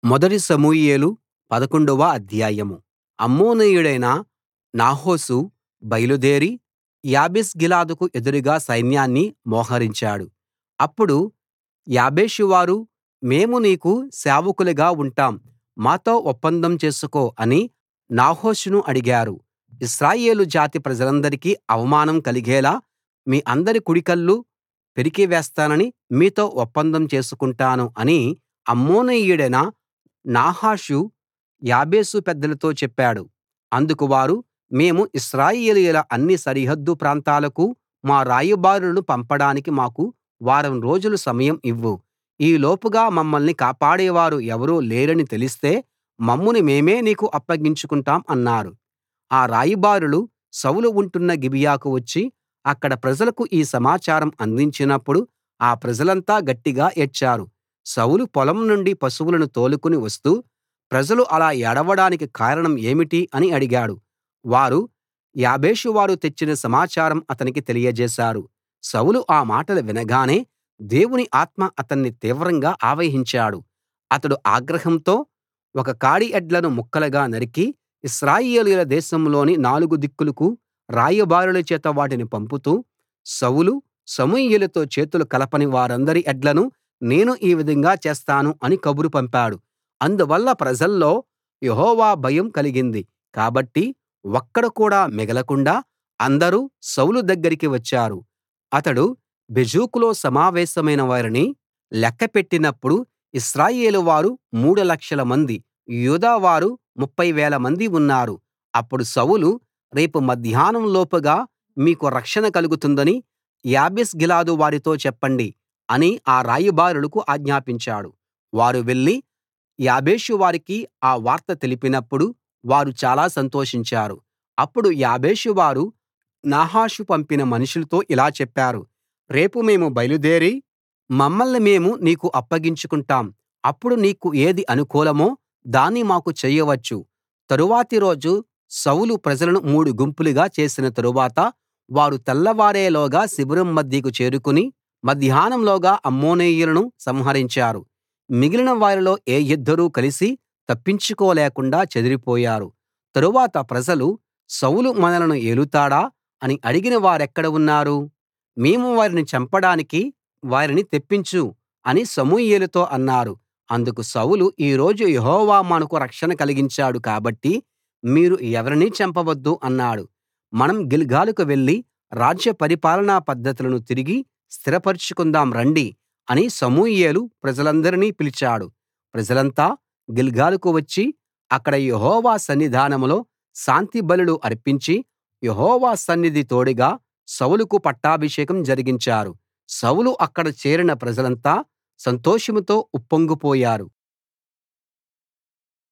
మొదటి సమూయేలు పదకొండవ అధ్యాయం అమ్మోనీయుడైన నాహాషు బయలుదేరి యాబేష్గిలాదుకు ఎదురుగా సైన్యాన్ని మోహరించాడు అప్పుడు యాబేషువారు మేము నీకు సేవకులుగా ఉంటాం మాతో ఒప్పందం చేసుకో అని నాహాషును అడిగారు ఇశ్రాయేలు జాతి ప్రజలందరికీ అవమానం కలిగేలా మీ అందరి కుడికళ్ళు పెరికివేస్తానని మీతో ఒప్పందం చేసుకుంటాను అని అమ్మోనీయుడైన నాహాషు యాబేషు పెద్దలతో చెప్పాడు అందుకు వారు మేము ఇశ్రాయేలీయుల అన్ని సరిహద్దు ప్రాంతాలకూ మా రాయబారులను పంపడానికి మాకు వారం రోజులు సమయం ఇవ్వు ఈ లోపుగా మమ్మల్ని కాపాడేవారు ఎవరూ లేరని తెలిస్తే మమ్మును మేమే నీకు అప్పగించుకుంటాం అన్నారు ఆ రాయబారులు సౌలు ఉంటున్న గిబియాకు వచ్చి అక్కడ ప్రజలకు ఈ సమాచారం అందించినప్పుడు ఆ ప్రజలంతా గట్టిగా ఏడ్చారు సౌలు పొలం నుండి పశువులను తోలుకుని వస్తూ ప్రజలు అలా ఏడవడానికి కారణం ఏమిటి అని అడిగాడు వారు యాబేషు వారు తెచ్చిన సమాచారం అతనికి తెలియజేశారు సౌలు ఆ మాటలు వినగానే దేవుని ఆత్మ అతన్ని తీవ్రంగా ఆవహించాడు అతడు ఆగ్రహంతో ఒక కాడి ఎడ్లను ముక్కలుగా నరికి ఇశ్రాయేలీయుల దేశంలోని నాలుగు దిక్కులకూ రాయబారుల చేత వాటిని పంపుతూ సౌలు సమూయేలుతో చేతులు కలపని వారందరి ఎడ్లను నేను ఈ విధంగా చేస్తాను అని కబురు పంపాడు అందువల్ల ప్రజల్లో యెహోవా భయం కలిగింది కాబట్టి ఒక్కడు కూడా మిగలకుండా అందరూ సౌలు దగ్గరికి వచ్చారు అతడు బెజెకులో సమావేశమైన వారిని లెక్కపెట్టినప్పుడు ఇశ్రాయేలు వారు మూడు లక్షల మంది యూదా వారు ముప్ఫై వేల మంది ఉన్నారు అప్పుడు సౌలు రేపు మధ్యాహ్నం లోపుగా మీకు రక్షణ కలుగుతుందని యాబేష్గిలాదు వారితో చెప్పండి అని ఆ రాయబారులకు ఆజ్ఞాపించాడు వారు వెళ్లి యాబేషు వారికి ఆ వార్త తెలిపినప్పుడు వారు చాలా సంతోషించారు అప్పుడు యాబేషు వారు నాహాషు పంపిన మనుషులతో ఇలా చెప్పారు రేపు మేము బయలుదేరి మమ్మల్ని మేము నీకు అప్పగించుకుంటాం అప్పుడు నీకు ఏది అనుకూలమో దాన్ని మాకు చెయ్యవచ్చు తరువాతి రోజు సౌలు ప్రజలను మూడు గుంపులుగా చేసిన తరువాత వారు తెల్లవారేలోగా శిబిరం మధ్యకు చేరుకుని మధ్యాహ్నంలోగా అమ్మోనీయులను సంహరించారు మిగిలిన వారిలో ఏ ఇద్దరూ కలిసి తప్పించుకోలేకుండా చెదిరిపోయారు తరువాత ప్రజలు సౌలు మనలను ఏలుతాడా అని అడిగిన వారెక్కడ ఉన్నారు మేము వారిని చంపడానికి వారిని తెప్పించు అని సమూయేలుతో అన్నారు అందుకు సౌలు ఈ రోజు యెహోవా మనకు రక్షణ కలిగించాడు కాబట్టి మీరు ఎవరినీ చంపవద్దు అన్నాడు మనం గిల్గాలుకు వెళ్లి రాజ్య పరిపాలనా పద్ధతులను తిరిగి స్థిరపరచుకుందాం రండి అని సమూయేలు ప్రజలందరినీ పిలిచాడు ప్రజలంతా గిల్గాలుకు వచ్చి అక్కడ యెహోవా సన్నిధానంలో శాంతి బలులు అర్పించి యెహోవా సన్నిధి తోడుగా సౌలుకు పట్టాభిషేకం జరిగించారు సౌలు అక్కడ చేరిన ప్రజలంతా సంతోషంతో ఉప్పొంగిపోయారు